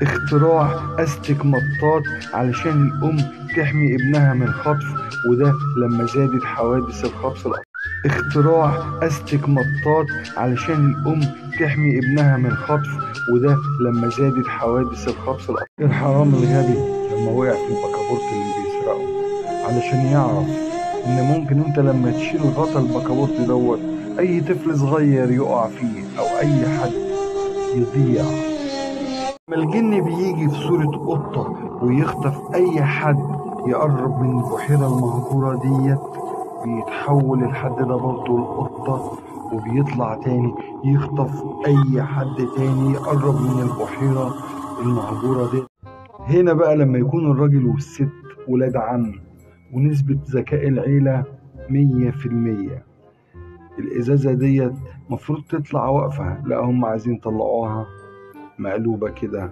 اختراع أستك مطاط علشان الأم تحمي ابنها من الخطف وده لما زادت حوادث الخطف الأطفال اختراع أستك مطاط علشان الأم تحمي ابنها من الخطف وده لما زادت حوادث الخطف الأطفال الحرام الغبي لما وقع في البكابورت اللي بيسرقه علشان يعرف إن ممكن أنت لما تشيل غطا البكابورت دوت أي طفل صغير يقع فيه أو أي حد يضيع لما الجن بيجي في صورة قطة ويخطف أي حد يقرب من البحيرة المهجورة ديت بيتحول الحد ده برضه القطة وبيطلع تاني يخطف أي حد تاني يقرب من البحيرة المهجورة دي هنا بقى لما يكون الراجل والست ولاد عم ونسبة ذكاء العيلة مية في المية الإزازة ديت مفروض تطلع واقفة لا هم عايزين يطلعوها مقلوبة كده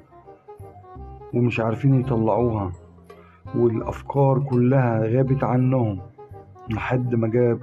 ومش عارفين يطلعوها والأفكار كلها غابت عنهم لحد ما جاب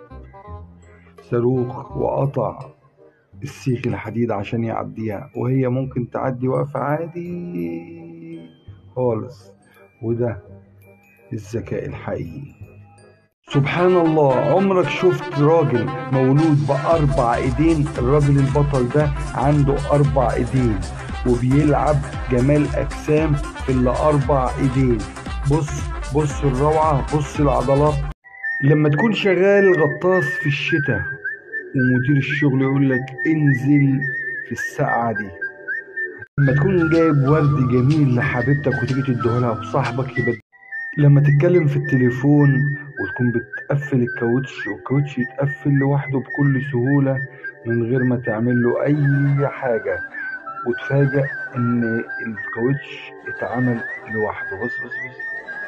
صاروخ وقطع السيخ الحديد عشان يعديها وهي ممكن تعدي واقفة عادي خالص وده الذكاء الحقيقي سبحان الله عمرك شفت راجل مولود بأربع ايدين الراجل البطل ده عنده أربع ايدين وبيلعب جمال أجسام في اللي أربع ايدين بص بص الروعة بص العضلات لما تكون شغال غطاس في الشتاء ومدير الشغل يقول لك انزل في الساعة دي لما تكون جايب ورد جميل لحبيبتك وتيجي تديهولها وصاحبك يبدل لما تتكلم في التليفون وتكون بتقفل الكاوتش والكاوتش يتقفل لوحده بكل سهولة من غير ما تعمل له أي حاجة وتفاجأ إن الكاوتش اتعمل لوحده بص بص بص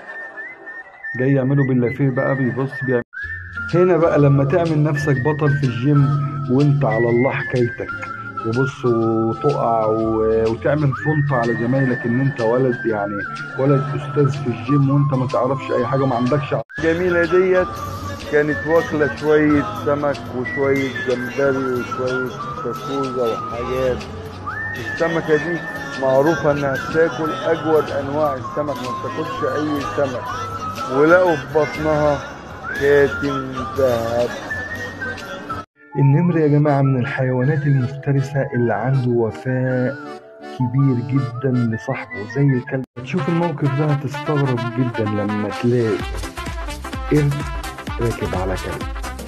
جاي يعمله باللافيه بقى بيبص بيعمل هنا بقى لما تعمل نفسك بطل في الجيم وانت على الله حكايتك وبص وتقع و- وتعمل فنطة على زمايلك ان انت ولد يعني ولد استاذ في الجيم وانت ما تعرفش اي حاجة ما عندكش الجميلة ديت كانت واكلة شوية سمك وشوية جمبري وشوية استاكوزا وحاجات السمكة دي معروفة انها بتاكل اجود انواع السمك ما بتاكلش اي سمك ولقوا في بطنها خاتم ذهب النمر يا جماعة من الحيوانات المفترسة اللي عنده وفاء كبير جدا لصاحبه زي الكلب تشوف الموقف ده هتستغرب جدا لما تلاقي قرد راكب على كلب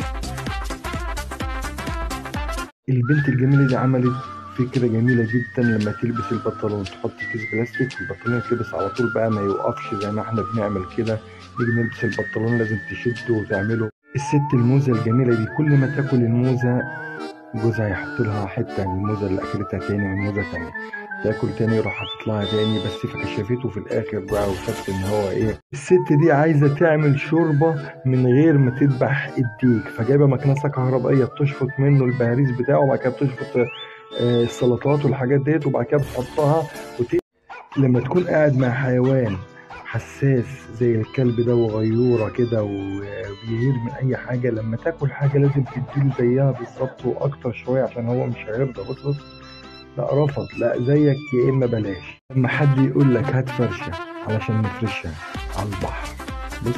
البنت الجميلة دي عملت فكرة جميلة جدا لما تلبس البنطلون تحط كيس بلاستيك والبنطلون يتلبس على طول بقى ما يوقفش زي ما احنا بنعمل كده نيجي نلبس البنطلون لازم تشده وتعمله الست الموزة الجميلة دي كل ما تاكل الموزة جوزها يحط لها حتة من الموزة اللي أكلتها تاني من موزة تانية تاكل تاني يروح حاطط لها تاني بس فكشفته في الآخر بقى وشافت إن هو إيه الست دي عايزة تعمل شوربة من غير ما تذبح الديك فجايبة مكنسة كهربائية بتشفط منه البهاريز بتاعه وبعد كده بتشفط آه، السلطات والحاجات ديت وبعد كده بتحطها وت... لما تكون قاعد مع حيوان حساس زي الكلب ده وغيورة كده وبيغير من أي حاجة لما تاكل حاجة لازم تديله زيها بالظبط وأكتر شوية عشان هو مش هيرضى بص بص لا رفض لا زيك يا إما بلاش لما حد يقول لك هات فرشة علشان نفرشها على البحر بص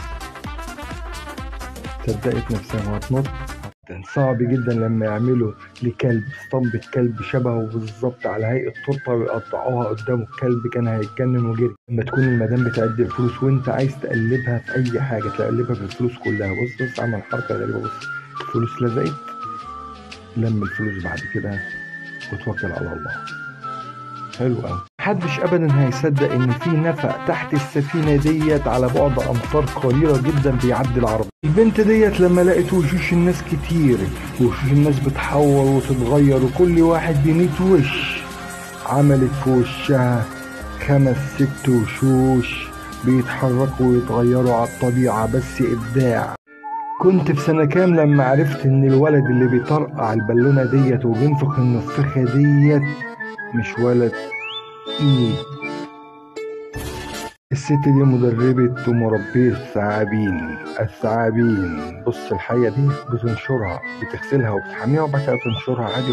صدقت نفسها وهتنط كان صعب جدا لما يعملوا لكلب اسطمبة كلب شبهه بالظبط على هيئة تورته ويقطعوها قدامه الكلب كان هيتجنن وجري لما تكون المدام بتعد الفلوس وانت عايز تقلبها في اي حاجة تقلبها في الفلوس كلها بص بص عمل حركة غريبة بص الفلوس لزقت لم الفلوس بعد كده وتوكل على الله حلو قوي محدش ابدا هيصدق ان في نفق تحت السفينه ديت على بعد امتار قليله جدا بيعدي العربيه البنت ديت لما لقت وشوش الناس كتير وشوش الناس بتحور وتتغير وكل واحد بميت وش عملت في وشها خمس ست وشوش بيتحركوا ويتغيروا على الطبيعة بس إبداع كنت في سنة كام لما عرفت إن الولد اللي بيطرقع البالونة ديت وبينفخ النفخة ديت مش ولد إيه الست دي مدربة ومربية ثعابين الثعابين بص الحية دي بتنشرها بتغسلها وبتحميها وبعد كده تنشرها عادي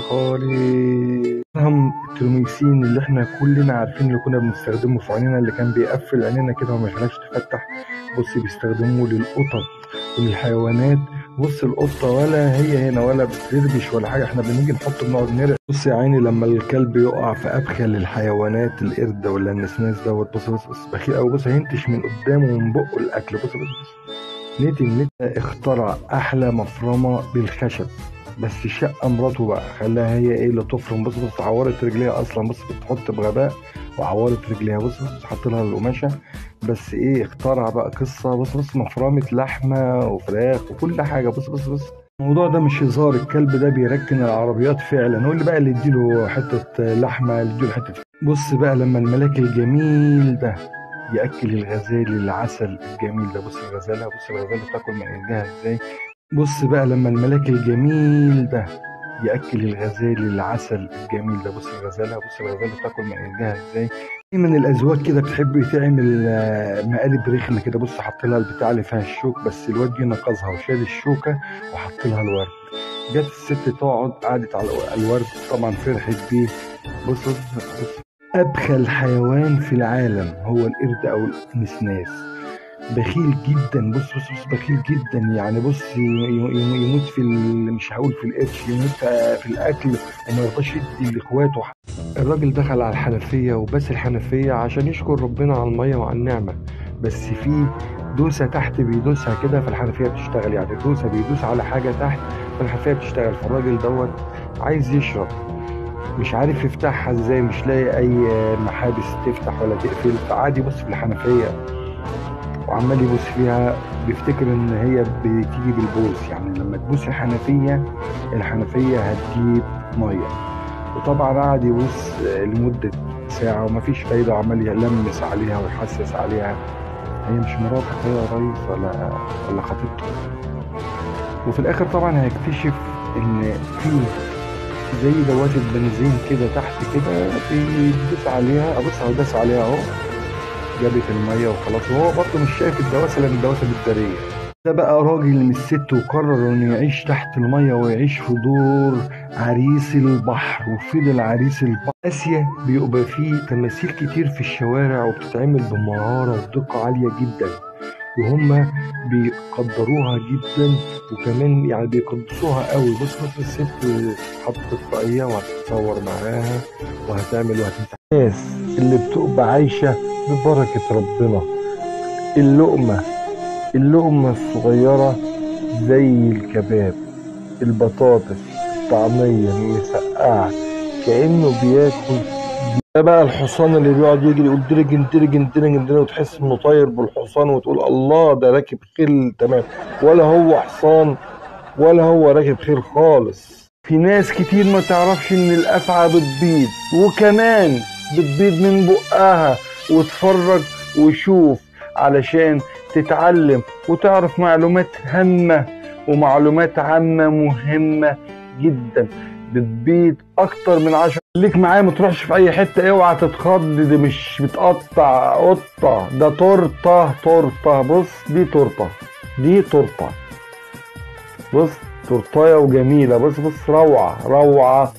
خالص هم التلوميسين اللي احنا كلنا عارفين اللي كنا بنستخدمه في عينينا اللي كان بيقفل عينينا كده وما يخليهاش تفتح بص بيستخدموه للقطط وللحيوانات بص القطة ولا هي هنا ولا بتربش ولا حاجة احنا بنيجي نحط بنقعد نرق بص يا عيني لما الكلب يقع في أبخل الحيوانات القرد ولا النسناس دوت بص بص بص بخيل أوي بص هينتش من قدامه ومن بقه الأكل بص بص بص نتي نتي اخترع أحلى مفرمة بالخشب بس شق مراته بقى خلاها هي ايه اللي تفرم بص بص عورت رجليها اصلا بص بتحط بغباء وعورت رجليها بص بص حط لها القماشه بس ايه اخترع بقى قصه بص بص مفرمه لحمه وفراخ وكل حاجه بص بص بص الموضوع ده مش هزار الكلب ده بيركن العربيات فعلا هو اللي بقى اللي يديله حته لحمه اللي يديله حته بص بقى لما الملاك الجميل ده ياكل الغزال العسل الجميل ده بص الغزاله بص الغزاله بتاكل من ايديها ازاي بص بقى لما الملاك الجميل ده ياكل الغزال العسل الجميل ده بص الغزاله بص الغزاله بتاكل من ايديها ازاي في من الازواج كده بتحب تعمل آه، مقالب رخمه كده بص حط لها البتاع اللي فيها الشوك بس الواد جه نقصها وشال الشوكه وحط لها الورد جت الست تقعد قعدت على الورد طبعا فرحت بيه بص بص بص ابخل حيوان في العالم هو القرد او النسناس بخيل جدا بص بص بص بخيل جدا يعني بص ي- ي- يموت في ال- مش هقول في القرش يموت في الاكل وما يرضاش يدي لاخواته الراجل دخل على الحنفيه وبس الحنفيه عشان يشكر ربنا على الميه وعلى النعمه بس في دوسه تحت بيدوسها كده فالحنفيه بتشتغل يعني دوسه بيدوس على حاجه تحت فالحنفيه بتشتغل فالراجل دوت عايز يشرب مش عارف يفتحها ازاي مش لاقي اي محابس تفتح ولا تقفل فقعد يبص في الحنفيه وعمال يبص فيها بيفتكر ان هي بتيجي بالبوس يعني لما تبوس الحنفيه الحنفيه هتجيب ميه وطبعا قعد يبص لمده ساعه ومفيش فايده وعمال يلمس عليها ويحسس عليها هي مش مراتك هي يا ريس ولا ولا خطيبته وفي الاخر طبعا هيكتشف ان في زي دواسة بنزين كده تحت كده بيدوس عليها ابص اهو داس عليها اهو جابت الميه وخلاص وهو برضه مش شايف الدواسه لان الدواسه بالداريه ده بقى راجل من الست وقرر انه يعيش تحت الميه ويعيش في دور عريس البحر وفضل عريس البحر اسيا بيبقى فيه تماثيل كتير في الشوارع وبتتعمل بمهاره ودقه عاليه جدا وهم بيقدروها جدا وكمان يعني بيقدسوها قوي بص بص الست حطت طاقية وهتتصور معاها وهتعمل وهتمسح الناس اللي بتبقى عايشة ببركة ربنا اللقمة اللقمة الصغيرة زي الكباب البطاطس الطعمية المسقعة كأنه بياكل ده بقى الحصان اللي بيقعد يجري يقول درجن درجن درجن درجن وتحس انه طاير بالحصان وتقول الله ده راكب خيل تمام ولا هو حصان ولا هو راكب خيل خالص في ناس كتير ما تعرفش ان الافعى بتبيض وكمان بتبيض من بقها وتفرج وشوف علشان تتعلم وتعرف معلومات هامة ومعلومات عامة مهمة جدا بتبيض اكتر من عشر خليك معايا ما تروحش في اي حته اوعى تتخض دي مش بتقطع قطه ده تورته تورته بص دي تورته دي تورته بص تورتايه وجميله بص بص روعه روعه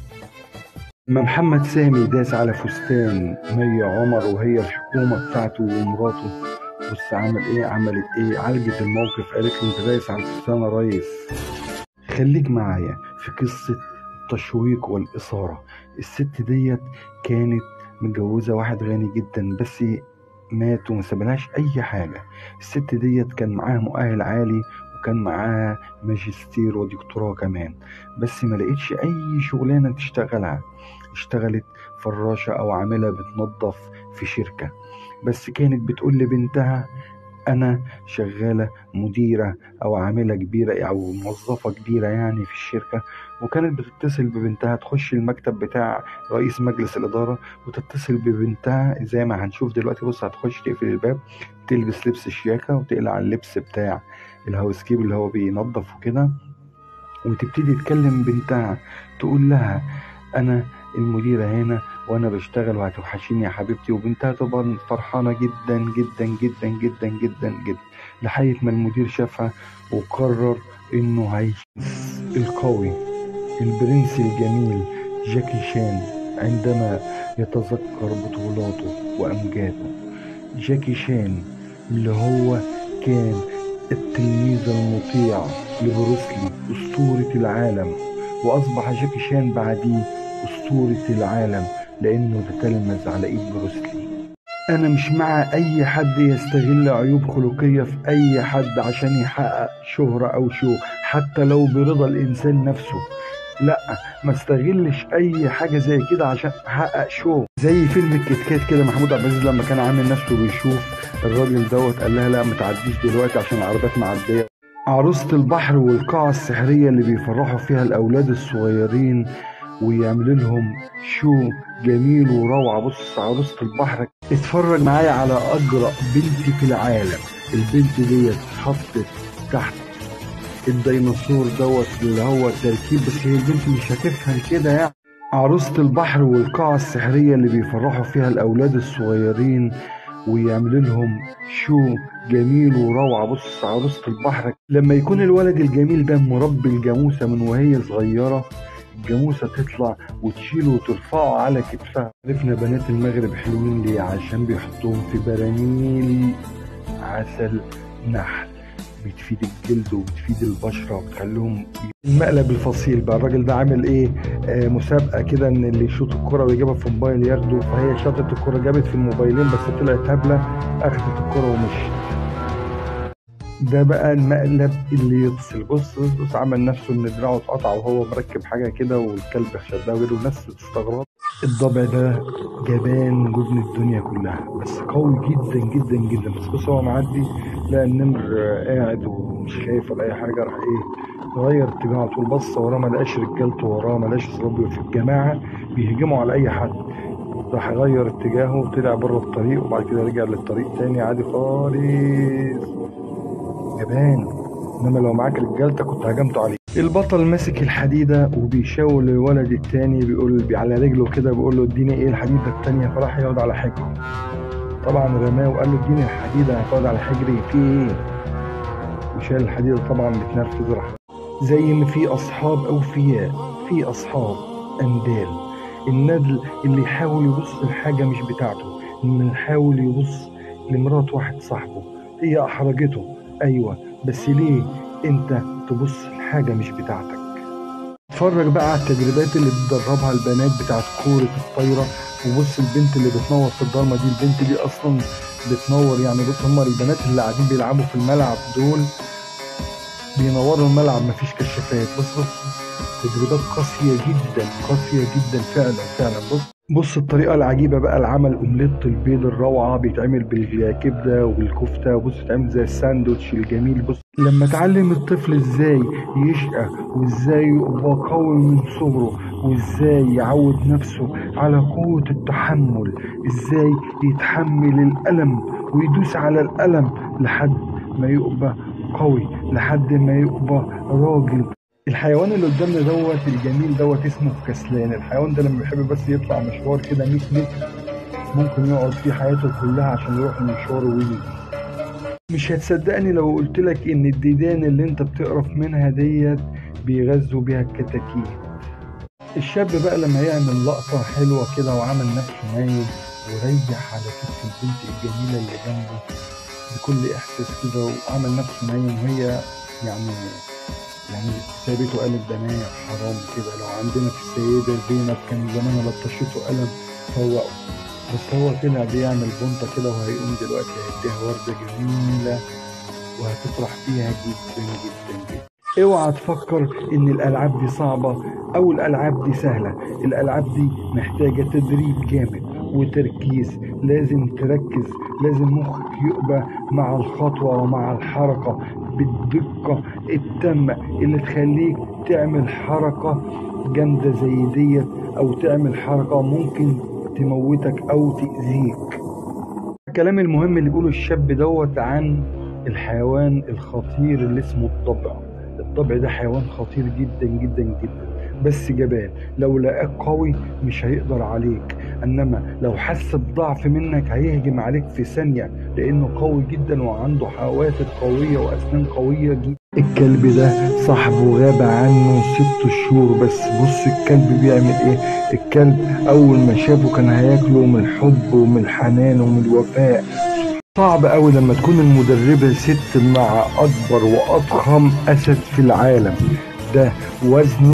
ما محمد سامي داس على فستان مي عمر وهي الحكومه بتاعته ومراته بص عمل ايه عملت ايه عالجت الموقف قالت له انت دايس على الفستان يا ريس خليك معايا في قصه التشويق والإثارة الست ديت كانت متجوزة واحد غني جدا بس مات وما سابلهاش أي حاجة الست ديت كان معاها مؤهل عالي وكان معاها ماجستير ودكتوراه كمان بس ما لقيتش أي شغلانة تشتغلها اشتغلت فراشة أو عاملة بتنظف في شركة بس كانت بتقول لبنتها أنا شغالة مديرة أو عاملة كبيرة أو موظفة كبيرة يعني في الشركة وكانت بتتصل ببنتها تخش المكتب بتاع رئيس مجلس الإدارة وتتصل ببنتها زي ما هنشوف دلوقتي بص هتخش تقفل الباب تلبس لبس الشياكة وتقلع اللبس بتاع الهاوس كيب اللي هو بينظف وكده وتبتدي تكلم بنتها تقول لها أنا المديرة هنا وانا بشتغل وهتوحشيني يا حبيبتي وبنتها طبعا فرحانه جدا جدا جدا جدا جدا جدا لحد ما المدير شافها وقرر انه هيشوف القوي البرنس الجميل جاكي شان عندما يتذكر بطولاته وامجاده جاكي شان اللي هو كان التلميذ المطيع لبروسلي أسطورة العالم وأصبح جاكي شان بعديه أسطورة العالم لأنه تتلمذ على إيد بروسلي أنا مش مع أي حد يستغل عيوب خلقية في أي حد عشان يحقق شهرة أو شو حتى لو برضا الإنسان نفسه لا ما استغلش اي حاجه زي كده عشان احقق شو زي فيلم الكتكات كده محمود عبد العزيز لما كان عامل نفسه بيشوف الراجل دوت قال لها لا ما تعديش دلوقتي عشان العربيات معديه عروسة البحر والقاعة السحرية اللي بيفرحوا فيها الأولاد الصغيرين ويعملوا لهم شو جميل وروعة بص عروسة البحر اتفرج معايا على أجرأ بنت في العالم البنت ديت اتحطت تحت الديناصور دوت اللي هو التركيب بس هي البنت مش هتفهم كده يعني عروسة البحر والقاعة السحرية اللي بيفرحوا فيها الأولاد الصغيرين ويعملوا لهم شو جميل وروعة بص عروسة البحر لما يكون الولد الجميل ده مربي الجاموسة من وهي صغيرة الجاموسة تطلع وتشيله وترفعه على كتفها عرفنا بنات المغرب حلوين ليه عشان بيحطوهم في براميل عسل نحل بتفيد الجلد وبتفيد البشره وبتخليهم المقلب الفصيل بقى الراجل ده عامل ايه آه مسابقه كده ان اللي يشوط الكره ويجيبها في موبايل ياخده فهي شاطت الكره جابت في الموبايلين بس طلعت هبله اخدت الكره ومشيت ده بقى المقلب اللي يفصل بص بص, بص عمل نفسه ان دراعه اتقطع وهو مركب حاجه كده والكلب شدها وغيره الناس تستغرب الضبع ده جبان جبن الدنيا كلها بس قوي جدا جدا جدا بس بص هو معدي لقى النمر قاعد ومش خايف ولا اي حاجه راح ايه غير اتجاهه على طول بص وراه ما لقاش رجالته وراه ما لقاش صحابه في الجماعه بيهجموا على اي حد راح غير اتجاهه وطلع بره الطريق وبعد كده رجع للطريق تاني عادي خالص جبان انما لو معاك رجالتك كنت هجمته عليه البطل ماسك الحديدة وبيشاور للولد التاني بيقول على رجله كده بيقول له اديني ايه الحديدة التانية فراح يقعد على حجره طبعا رماه وقال له اديني الحديدة هتقعد على حجري في ايه وشال الحديدة طبعا بتنرفز راح زي ما في اصحاب اوفياء في اصحاب اندال الندل اللي يحاول يبص لحاجة مش بتاعته اللي يحاول يبص لمرات واحد صاحبه هي احرجته ايوه بس ليه انت تبص لحاجة مش بتاعتك اتفرج بقى على التدريبات اللي بتدربها البنات بتاعت كورة الطايرة وبص البنت اللي بتنور في الضلمة دي البنت دي اصلا بتنور يعني بص هما البنات اللي قاعدين بيلعبوا في الملعب دول بينوروا الملعب مفيش كشافات بص بص تدريبات قاسية جدا قاسية جدا فعلا فعلا بص بص الطريقة العجيبة بقى العمل اومليت البيض الروعة بيتعمل بالكبدة والكفتة بص بيتعمل زي الساندوتش الجميل بص لما تعلم الطفل ازاي يشقى وازاي يبقى قوي من صغره وازاي يعود نفسه على قوة التحمل ازاي يتحمل الألم ويدوس على الألم لحد ما يبقى قوي لحد ما يبقى راجل الحيوان اللي قدامنا دوت الجميل دوت اسمه كسلان الحيوان ده لما بيحب بس يطلع مشوار كده 100 متر ممكن يقعد فيه حياته كلها عشان يروح المشوار ويجي مش هتصدقني لو قلت لك ان الديدان اللي انت بتقرف منها ديت بيغذوا بيها الكتاكيت الشاب بقى لما يعمل لقطة حلوة كده وعمل نفسه نايم وريح على كتف البنت الجميلة اللي جنبه بكل إحساس كده وعمل نفسه نايم وهي يعني يعني سابته قالت ده نايم حرام كده لو عندنا في السيدة زينب كان زمان لطشته قلم فوقه بس هو طلع بيعمل بنطة كده وهيقوم دلوقتي هيديها وردة جميلة وهتفرح فيها جدا جدا جدا اوعى تفكر ان الالعاب دي صعبة او الالعاب دي سهلة الالعاب دي محتاجة تدريب جامد وتركيز لازم تركز لازم مخك يبقى مع الخطوة ومع الحركة بالدقة التامة اللي تخليك تعمل حركة جامدة زي ديت او تعمل حركة ممكن تموتك او تأذيك الكلام المهم اللي بيقوله الشاب دوت عن الحيوان الخطير اللي اسمه الضبع الضبع ده حيوان خطير جدا جدا جدا بس جبان لو لقاك قوي مش هيقدر عليك انما لو حس بضعف منك هيهجم عليك في ثانية لانه قوي جدا وعنده حوافر قوية واسنان قوية جدا الكلب ده صاحبه غاب عنه ست شهور بس بص الكلب بيعمل ايه الكلب اول ما شافه كان هياكله من الحب ومن الحنان ومن الوفاء صعب قوي لما تكون المدربة ست مع اكبر واضخم اسد في العالم ده وزن